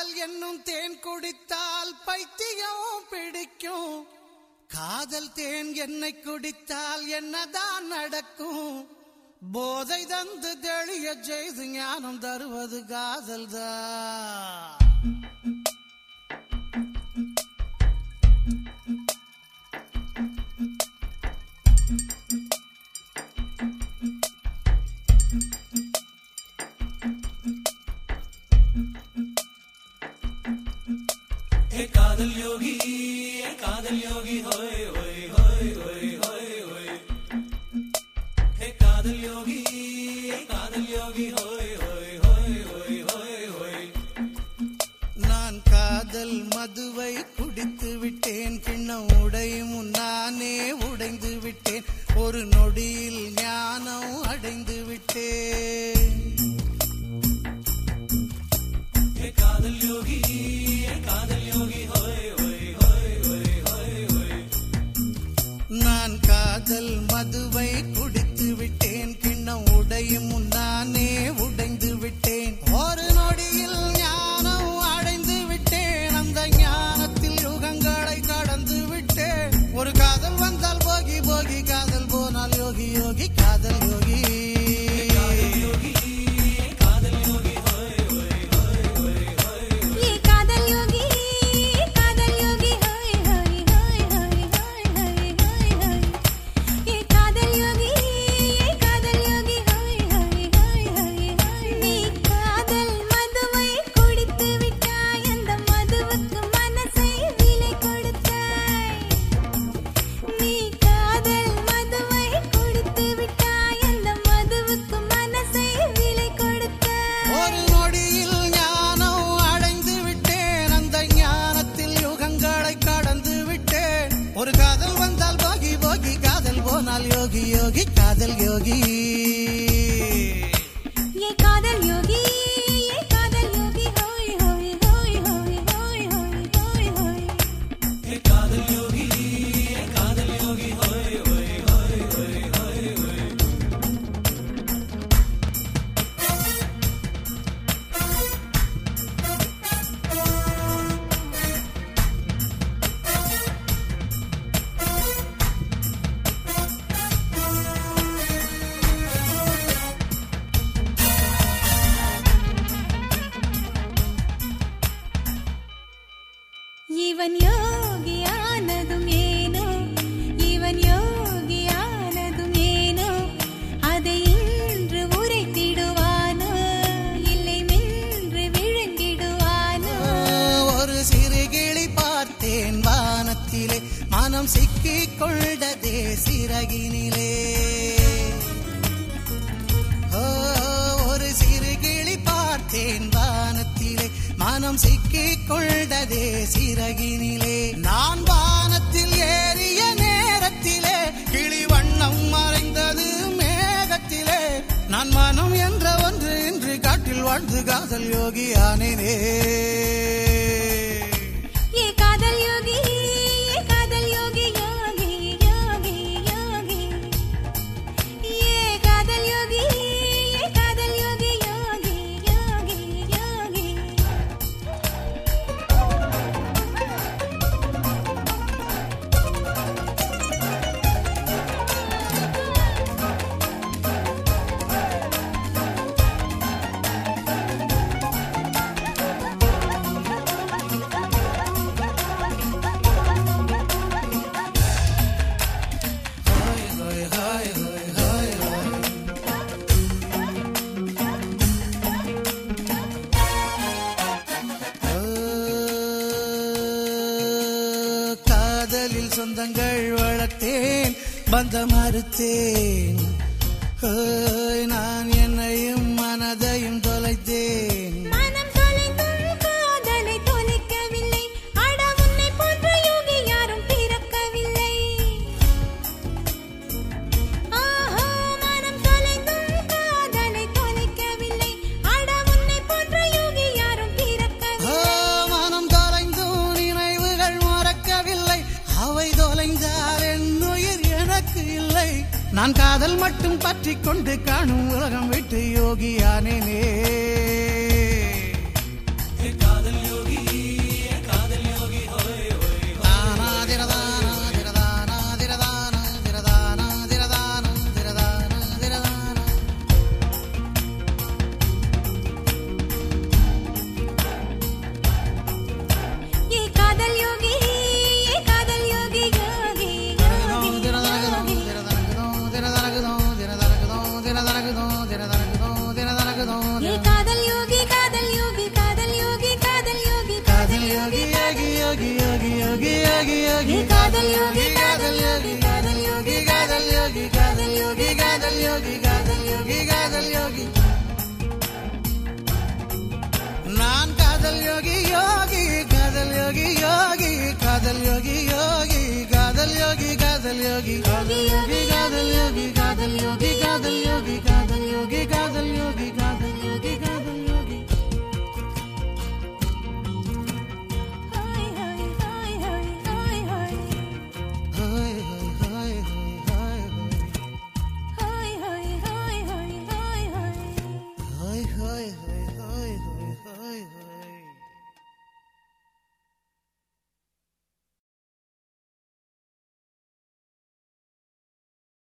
காதல் என்னும் தேன் குடித்தால் பைத்தியம் பிடிக்கும் காதல் தேன் என்னை குடித்தால் என்னதான் நடக்கும் போதை தந்து தெளிய செய்து ஞானம் தருவது காதல் தான் हे कादल योगी हे कादल योगी होय होय होय होय होय होय हे कादल योगी हे कादल योगी होय होय होय होय होय होय நான் காதல் மதுவை குடித்து விட்டேன் கிண்ணம் உடையும் நானே உடைந்து விட்டேன் ஒரு நொடியில் ஞானம் அடைந்து விட்டேன் हे कादल योगी हे कादल योगी होय होय होय होय होय होय நான் காதல் மதுவை குடித்து விட்டேன் கிண்ணம் உடையும் நானே உடைந்து விட்டேன் ஒரு நொடியில் ஞானம் அடைந்து விட்டேன் அந்த ஞானத்தில் யுகங்களை கடந்து விட்டேன் ஒரு காதல் வந்தால் போகி போகி காதல் போனால் யோகி யோகி காதல் யோகி ये कादल योगी कादल योगी हाय हाय हाय हाय हाय हाय हाय हाय ये कादल योगी ये कादल योगी हाय हाय हाय हाय हाय நீ காதல் மதுவை குடித்து விட்டாய் அந்த மதுவுக்கு மனசை விலை கொடுத்தாய் நீ காதல் மதுவை குடித்து விட்டாய் அந்த மதுவுக்கு மனசை விலை கொடுத்தாய் ஒரு நொடியில் ஞானம் அடைந்து விட்டேன் அந்த ஞானத்தில் யுகங்களை கடந்து விட்டேன் ஒரு காதல் வந்தால் போகி போகி காதல் போனால் யோகி யோகி காதல் யோகி ये कादल योगी ये कादल योगी होय होय होय होय होय होय होय होय हे कादल योगी हे कादल योगी होय होय होय होय होय होय இவன் யோகியானதும் ஏனோ இவன் யோகியானதும் ஏனோ அதை இன்று உரைத்திடுவானோ இல்லை மென்று விழுங்கிடுவானோ ஒரு சிறு கிளி பார்த்தேன் வானத்திலே மனம் சிக்கிக் கொண்டதே சிறகினிலே ஓ, ஒரு சிறு கிளி பார்த்தேன் வானத்திலே மனம் சிக்கிக் கொண்டதே சிறகினிலே நான் வானத்தில் ஏறிய நேரத்திலே கிளி வண்ணம் மறைந்தது மேகத்திலே நான் மனம் என்ற ஒன்று இன்று காட்டில் வாழ்ந்து காதல் யோகி ஆனேனே ये कादल योगी ये कादल योगी योगी योगी योगी ये कादल योगी ये कादल योगी योगी योगी योगी காதலில் சொந்தங்கள் வளர்த்தேன் பந்த மறுத்தேன் ஓய், நான் என்னையும் மனதையும் தொலைத்தேன் மனம் தொலைந்தும் காதலை தொலைக்கவில்லை அட உன்னை போன்ற யோகி யாரும் பிறக்கவில்லை ஆஹா மனம் தொலைந்தும் காதலை தொலைக்கவில்லை அட உன்னை போன்ற யோகி யாரும் ஓ, பிறக்கவில்லை மனம் தொலைந்தும் நினைவுகள் மறக்கவில்லை அவை தொலைந்தால் என் உயிர் எனக்கு இல்லை நான் காதல் மட்டும் பற்றி கொண்டு காணும் உலகம் விட்டு யோகியானேனே हे कादल योगी யோகி காதல் யோகி காதல் யோகி காதல் யோகி காதல் யோகி நான் காதல் யோகி யோகி காதல் யோகி யோகி காதல் யோகி யோகி காதல் யோகி காதல் யோகி காதல் யோகி காதல் யோகி காதல் யோகி காதல் யோகி காதல் யோகி காதல் யோகி